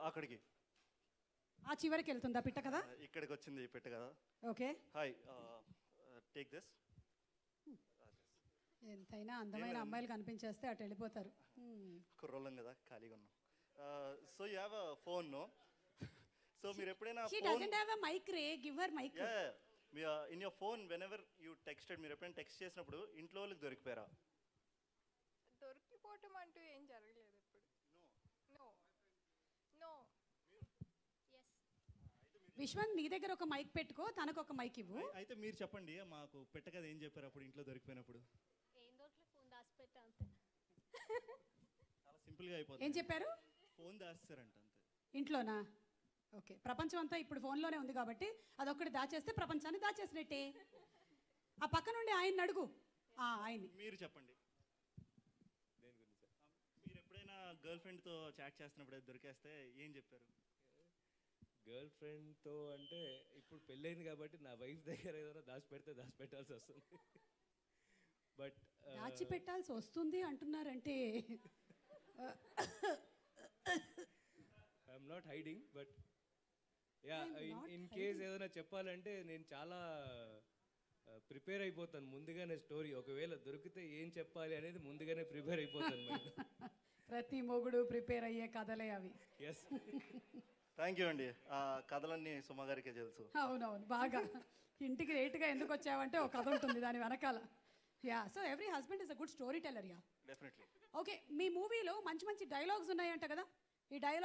అక్కడికి ఆ చివరికి వెళ్తుందా పిట్ట కదా ఆ, ఇక్కడికి వచ్చింది ఈ పెట్ట కదా ఓకే హాయ్ టేక్ దిస్ ఎంతైనా అందమైన అమ్మాయిలు కనిపించేస్తే అటు వెళ్ళిపోతారు Hmm. కుర్రోళ్ళం కదా ఖాళీగా ఉన్నాం so you have a phone no so మీరు ఎప్పుడైనా she phone doesn't have a mic ray give her mic in your phone whenever you texted మీరు ఎప్పుడైనా టెక్స్ట్ చేసినప్పుడు ఇంట్లో వాళ్ళకి దొరికిపోయారా దొరికిపోవటం అంటూ ఏం జరగలేదు ఎప్పుడు నో నో విశ్వంత్ నీ దగ్గర ఒక మైక్ పెట్టుకో తనకు ఒక మైక్ ఇవ్వు అయి- అయితే మీరు చెప్పండి మాకు పెట్టకదా ఏం చెప్పారు అప్పుడు ఇంట్లో దొరికిపోయినప్పుడు ఏం దొరకలే ఫోన్ దాచిపెట్టా అంతే చాలా సింపుల్గా ఏం అయిపోతుంది చెప్పారు ఫోన్ దాస్తారంట అంతే ఇంట్లోనా ఓకే ప్రపంచం అంతా ఇప్పుడు ఫోన్లోనే ఉంది కాబట్టి అదొక్కటి దాచేస్తే ప్రపంచాన్ని దాచేసినట్టే ఆ పక్క నుండి ఆయన అడుగు ఆ, ఆయన్ని మీరు చెప్పండి ఆ, మీరు ఎప్పుడైనా గర్ల్ ఫ్రెండ్తో చాట్ చేస్తున్నప్పుడు అది దొరికేస్తే ఏం చెప్పారు గర్ల్ ఫ్రెండ్తో అంటే ఇప్పుడు పెళ్ళైంది కాబట్టి నా వైఫ్ దగ్గర ఏదైనా దాచిపెడితే దాచిపెట్టాల్సి వస్తుంది బట్ దాచిపెట్టాల్సి వస్తుంది అంటున్నారంటే I'm not hiding but yeah I'm in not in case ఏదైనా చెప్పాలంటే నేను చాలా ప్రిపేర్ అయిపోతాను ముందుగానే స్టోరీ ఒకవేళ దొరికితే ఏం చెప్పాలి అనేది ముందుగానే ప్రిపేర్ అయిపోతాను మేడం ప్రతి మొగుడు ప్రిపేర్ అయ్యే కథలే అవి ఎస్ థ్యాంక్ యూ అండి ఆ కథలన్నీ సుమ గారికే తెలుసు అవునవును బాగా ఇంటికి లేట్గా ఎందుకు వచ్చావంటే ఒక కథ ఉంటుంది దాని వెనకాల yeah so every husband is a good story teller yeah definitely okay మీ మూవీలో మంచి మంచి డైలాగ్స్ ఉన్నాయంట కదా ఈ డైలాగ్